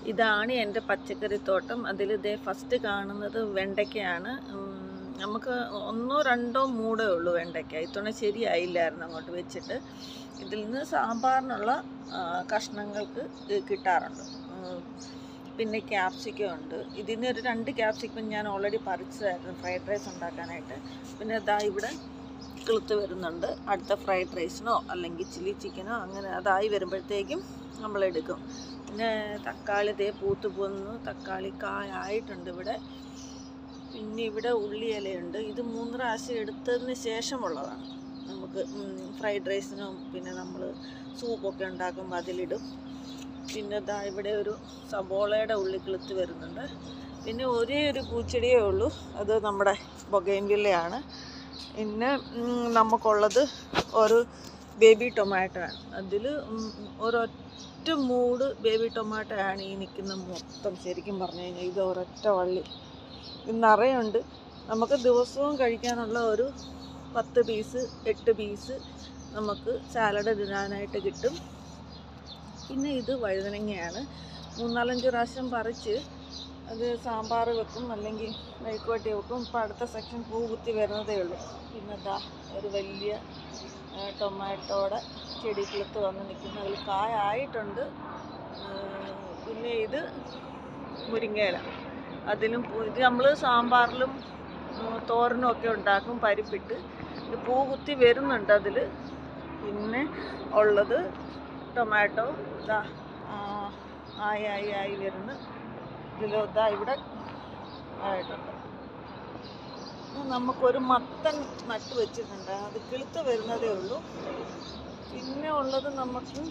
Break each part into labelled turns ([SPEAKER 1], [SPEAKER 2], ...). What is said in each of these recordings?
[SPEAKER 1] ഇതാണ് എൻ്റെ പച്ചക്കറിത്തോട്ടം അതിൽ ഇതേ ഫസ്റ്റ് കാണുന്നത് വെണ്ടയ്ക്കയാണ് ഉം, നമുക്ക് ഒന്നോ രണ്ടോ മൂടേ ഉള്ളൂ വെണ്ടയ്ക്ക ഇത്തവണ ശരിയായില്ലായിരുന്നു അങ്ങോട്ട് വെച്ചിട്ട് ഇതിൽ നിന്ന് സാമ്പാറിനുള്ള ആ, കഷ്ണങ്ങൾക്ക് ഇത് കിട്ടാറുണ്ട് ഉം, പിന്നെ ക്യാപ്സിക്കം ഉണ്ട് ഇതിൽ നിന്ന് ഒരു രണ്ട് ക്യാപ്സിക്കം ഞാൻ ഓൾറെഡി പറിച്ചതായിരുന്നു ഫ്രൈഡ് റൈസ് ഉണ്ടാക്കാനായിട്ട് പിന്നെ ഇതാ ഇവിടെ കിളുത്ത് വരുന്നുണ്ട് അടുത്ത ഫ്രൈഡ് റൈസിനോ അല്ലെങ്കിൽ ചില്ലി ചിക്കനോ അങ്ങനെ അതായി വരുമ്പോഴത്തേക്കും നമ്മൾ എടുക്കും പിന്നെ തക്കാളി തേ പൂത്ത് പോന്നു തക്കാളി കായായിട്ടുണ്ട് ഇവിടെ പിന്നെ ഇവിടെ ഉള്ളി ഇലയുണ്ട് ഇത് മൂന്ന് പ്രാവശ്യം എടുത്തതിന് ശേഷമുള്ളതാണ് നമുക്ക് ഫ്രൈഡ് റൈസിനും പിന്നെ നമ്മൾ സൂപ്പൊക്കെ ഉണ്ടാക്കുമ്പോൾ അതിലിടും പിന്നെ ദാ ഇവിടെ ഒരു സബോളയുടെ ഉള്ളി കിളുത്ത് വരുന്നുണ്ട് പിന്നെ ഒരേ ഒരു പൂച്ചെടിയേ ഉള്ളൂ അത് നമ്മുടെ ബൊഗൈൻവില്ലയാണ് പിന്നെ ഉം, നമുക്കുള്ളത് ഒരു ബേബി ടൊമാറ്റോ ആണ് അതിൽ ഒരൊറ്റ മൂട് ബേബി ടൊമാറ്റോ ആണ് ഈ നിൽക്കുന്ന മൊത്തം ശരിക്കും പറഞ്ഞു കഴിഞ്ഞാൽ ഇത് ഒരൊറ്റ വള്ളി ഇത് നിറയുണ്ട് നമുക്ക് ദിവസവും കഴിക്കാനുള്ള ഒരു പത്ത് പീസ് എട്ട് പീസ് നമുക്ക് സാലഡ് ഇടാനായിട്ട് കിട്ടും പിന്നെ ഇത് വഴുതനങ്ങയാണ് മൂന്നാലഞ്ച് പ്രാവശ്യം പറിച്ച് അത് സാമ്പാർ വെക്കും അല്ലെങ്കിൽ മെഴുക്കുവട്ടി വെക്കും ഇപ്പം അടുത്ത സെക്ഷൻ പൂ കുത്തി വരുന്നതേ ഉള്ളൂ പിന്നെ ദാ ഒരു വലിയ ആ, ടൊമാറ്റോയുടെ ചെടി കിളുത്ത് വന്ന് നിൽക്കുന്ന അതിൽ കായായിട്ടുണ്ട് ആ, പിന്നെ ഇത് മുരിങ്ങയില അതിലും പൂ- ഇത് നമ്മൾ സാമ്പാറിലും ഉം, തോരനും ഒക്കെ ഉണ്ടാക്കും പരിപ്പിട്ട് ഇത് പൂ കുത്തി വരുന്നുണ്ട് അതിൽ പിന്നെ ഉള്ളത് ടൊമാറ്റോ ഇതാ ആ, ആയി ആയി ആയി വരുന്നു ഇതിൽ ഇതാ ഇവിടെ ആയിട്ടുണ്ട് ഇനി നമുക്കൊരു മത്തൻ നട്ട് വെച്ചിട്ടുണ്ട് അത് കിളുത്ത് വരുന്നതേ ഉള്ളൂ പിന്നെ ഉള്ളത് നമുക്ക്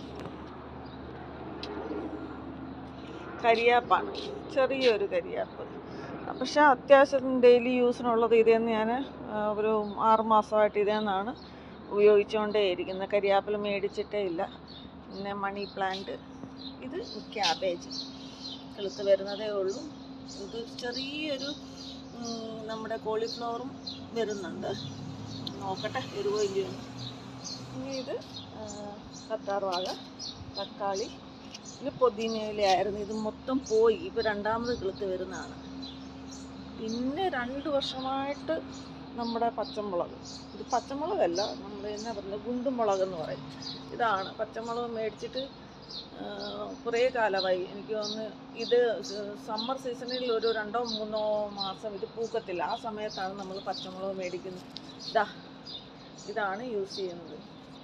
[SPEAKER 1] കരിയാപ്പാണ് ചെറിയൊരു കരിയാപ്പ് പക്ഷെ അത്യാവശ്യം ഡെയിലി യൂസിനുള്ളത് ഇതേന്ന് ഞാൻ ഒരു ആറ് മാസമായിട്ട് ഇതേന്നാണ് ഉപയോഗിച്ചുകൊണ്ടേ ഇരിക്കുന്നത് കരിയാപ്പിൽ മേടിച്ചിട്ടേ ഇല്ല പിന്നെ മണി പ്ലാന്റ് ഇത് ക്യാബേജ് കിളുത്ത് വരുന്നതേ ഉള്ളൂ ഇത് ചെറിയൊരു ഉം, നമ്മുടെ കോളിഫ്ലവറും വരുന്നുണ്ട് നോക്കട്ടെ വരുവോ ഇല്ലയോ എന്ന്. ഇനി ഇത് ആ, കറ്റാർവാഴ തക്കാളി ഇത് പുതിനയിലായിരുന്നു ഇത് മൊത്തം പോയി ഇപ്പോൾ രണ്ടാമത് കിളുത്ത് വരുന്നതാണ് പിന്നെ രണ്ട് വർഷമായിട്ട് നമ്മുടെ പച്ചമുളക് ഇത് പച്ചമുളകല്ല നമ്മൾ എന്നാ പറയുന്നത് ഗുണ്ടുമുളക് എന്ന് പറയും ഇതാണ് പച്ചമുളക് മേടിച്ചിട്ട് ആ, കുറേ കാലമായി എനിക്ക് തോന്നുന്നു ഇത് സമ്മർ സീസണിൽ ഒരു രണ്ടോ മൂന്നോ മാസം ഇത് പൂക്കത്തില്ല ആ സമയത്താണ് നമ്മൾ പച്ചമുളക് മേടിക്കുന്നത് ഇതാ ഇതാണ് യൂസ് ചെയ്യുന്നത്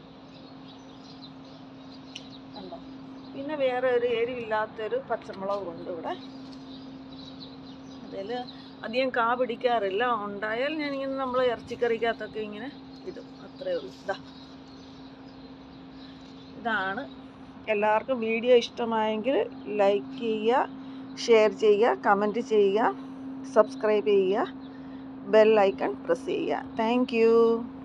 [SPEAKER 1] കണ്ടോ പിന്നെ വേറെ ഒരു എരിവില്ലാത്തൊരു പച്ചമുളക് ഉണ്ട് ഇവിടെ അതിൽ അധികം കാ പിടിക്കാറില്ല ഉണ്ടായാൽ ഞാനിങ്ങനെ നമ്മൾ ഇറച്ചിക്കറിക്കകത്തൊക്കെ ഇങ്ങനെ ഇടും അത്രേ ഉള്ളൂ ഇതാ ഇതാണ് എല്ലാവർക്കും വീഡിയോ ഇഷ്ടമായെങ്കിൽ ലൈക്ക് ചെയ്യുക ഷെയർ ചെയ്യുക കമൻറ്റ് ചെയ്യുക സബ്സ്ക്രൈബ് ചെയ്യുക ബെൽ ഐക്കൺ പ്രസ് ചെയ്യുക താങ്ക്